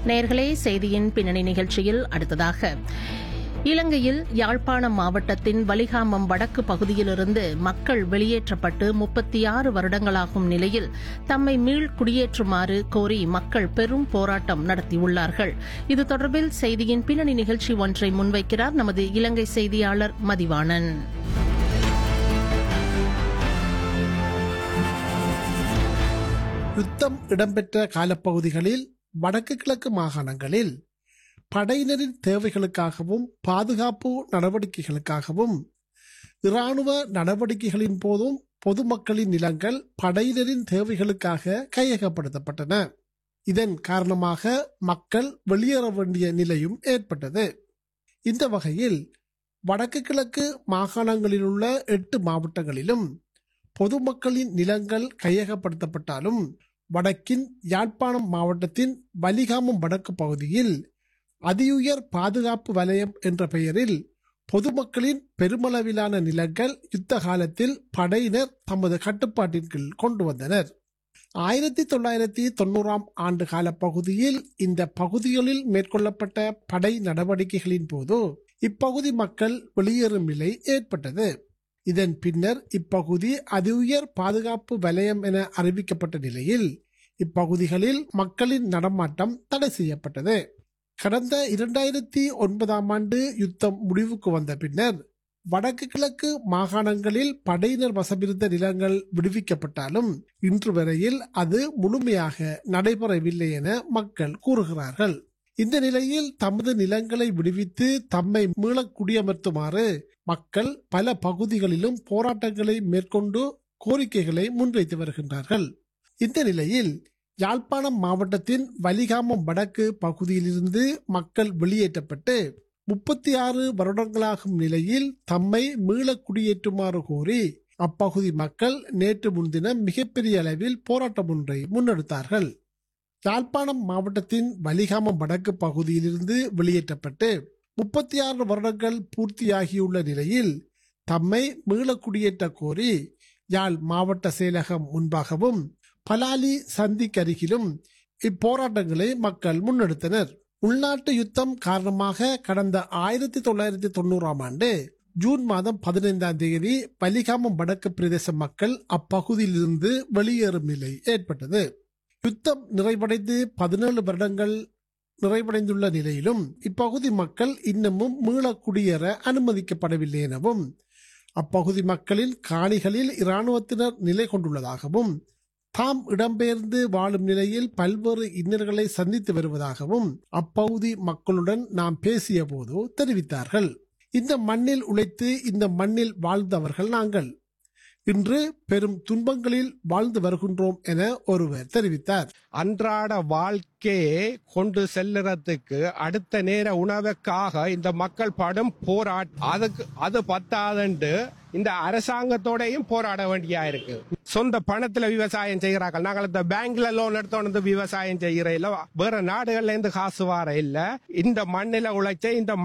நேர்களே செய்தியின் பின்னணி நிகழ்ச்சியில் அடுத்ததாக இலங்கையில் யாழ்ப்பாணம் மாவட்டத்தின் வலிகாமம் வடக்கு பகுதியிலிருந்து மக்கள் வெளியேற்றப்பட்டு முப்பத்தி ஆறு வருடங்களாகும் நிலையில் தம்மை மீள் குடியேற்றுமாறு கோரி மக்கள் பெரும் போராட்டம் நடத்தியுள்ளார்கள் இது தொடர்பில் செய்தியின் பின்னணி நிகழ்ச்சி ஒன்றை முன்வைக்கிறார் நமது இலங்கை செய்தியாளர் மதிவாணன் யுத்தம் இடம்பெற்ற காலப்பகுதிகளில் வடக்கு கிழக்கு மாகாணங்களில் படையினரின் தேவைகளுக்காகவும் பாதுகாப்பு நடவடிக்கைகளுக்காகவும் இராணுவ நடவடிக்கைகளின் போதும் பொதுமக்களின் நிலங்கள் படையினரின் தேவைகளுக்காக கையகப்படுத்தப்பட்டன இதன் காரணமாக மக்கள் வெளியேற வேண்டிய நிலையும் ஏற்பட்டது இந்த வகையில் வடக்கு கிழக்கு மாகாணங்களில் உள்ள எட்டு மாவட்டங்களிலும் பொதுமக்களின் நிலங்கள் கையகப்படுத்தப்பட்டாலும் வடக்கின் யாழ்ப்பாணம் மாவட்டத்தின் வலிகாமம் வடக்கு பகுதியில் அதியுயர் பாதுகாப்பு வலயம் என்ற பெயரில் பொதுமக்களின் பெருமளவிலான நிலங்கள் யுத்த காலத்தில் படையினர் தமது கட்டுப்பாட்டின் கீழ் கொண்டு வந்தனர் ஆயிரத்தி தொள்ளாயிரத்தி தொண்ணூறாம் ஆண்டு கால பகுதியில் இந்த பகுதிகளில் மேற்கொள்ளப்பட்ட படை நடவடிக்கைகளின் போது இப்பகுதி மக்கள் வெளியேறும் நிலை ஏற்பட்டது இதன் பின்னர் இப்பகுதி அதிஉயர் பாதுகாப்பு வலயம் என அறிவிக்கப்பட்ட நிலையில் இப்பகுதிகளில் மக்களின் நடமாட்டம் தடை செய்யப்பட்டது கடந்த இரண்டாயிரத்தி ஒன்பதாம் ஆண்டு யுத்தம் முடிவுக்கு வந்த பின்னர் வடக்கு கிழக்கு மாகாணங்களில் படையினர் வசமிருந்த நிலங்கள் விடுவிக்கப்பட்டாலும் இன்று வரையில் அது முழுமையாக நடைபெறவில்லை என மக்கள் கூறுகிறார்கள் இந்த நிலையில் தமது நிலங்களை விடுவித்து தம்மை மீள குடியமர்த்துமாறு மக்கள் பல பகுதிகளிலும் போராட்டங்களை மேற்கொண்டு கோரிக்கைகளை முன்வைத்து வருகின்றார்கள் இந்த நிலையில் யாழ்ப்பாணம் மாவட்டத்தின் வலிகாமம் வடக்கு பகுதியிலிருந்து மக்கள் வெளியேற்றப்பட்டு முப்பத்தி ஆறு வருடங்களாகும் நிலையில் தம்மை மீள குடியேற்றுமாறு கோரி அப்பகுதி மக்கள் நேற்று முன்தினம் மிகப்பெரிய அளவில் போராட்டம் ஒன்றை முன்னெடுத்தார்கள் யாழ்ப்பாணம் மாவட்டத்தின் வலிகாமம் வடக்கு பகுதியிலிருந்து வெளியேற்றப்பட்டு முப்பத்தி ஆறு வருடங்கள் பூர்த்தியாகியுள்ள நிலையில் தம்மை மீள குடியேற்ற கோரி யாழ் மாவட்ட செயலகம் முன்பாகவும் பலாலி சந்திக்கருகிலும் இப்போராட்டங்களை மக்கள் முன்னெடுத்தனர் உள்நாட்டு யுத்தம் காரணமாக கடந்த ஆயிரத்தி தொள்ளாயிரத்தி தொண்ணூறாம் ஆண்டு ஜூன் மாதம் பதினைந்தாம் தேதி பலிகாமம் வடக்கு பிரதேச மக்கள் அப்பகுதியிலிருந்து வெளியேறும் நிலை ஏற்பட்டது யுத்தம் நிறைவடைந்து பதினேழு வருடங்கள் நிறைவடைந்துள்ள நிலையிலும் இப்பகுதி மக்கள் இன்னமும் மீள குடியேற அனுமதிக்கப்படவில்லை எனவும் அப்பகுதி மக்களின் காணிகளில் இராணுவத்தினர் நிலை கொண்டுள்ளதாகவும் தாம் இடம்பெயர்ந்து வாழும் நிலையில் பல்வேறு இன்னல்களை சந்தித்து வருவதாகவும் அப்பகுதி மக்களுடன் நாம் பேசிய போது தெரிவித்தார்கள் இந்த மண்ணில் உழைத்து இந்த மண்ணில் வாழ்ந்தவர்கள் நாங்கள் இன்று பெரும் துன்பங்களில் வாழ்ந்து வருகின்றோம் என ஒருவர் தெரிவித்தார் அன்றாட வாழ்க்கையை கொண்டு செல்லுறதுக்கு அடுத்த நேர உணவுக்காக இந்த மக்கள் படும் போராட்டம் அதுக்கு அது பத்தாதண்டு இந்த அரசாங்கத்தோடையும் போராட வேண்டியா இருக்கு சொந்த பணத்துல விவசாயம் செய்கிறார்கள் நாங்கள் இந்த பேங்க்ல லோன் எடுத்தோம் வந்து விவசாயம் செய்கிற இல்ல வேற நாடுகள்ல இருந்து காசு வார இல்ல இந்த மண்ணில உழைச்ச இந்த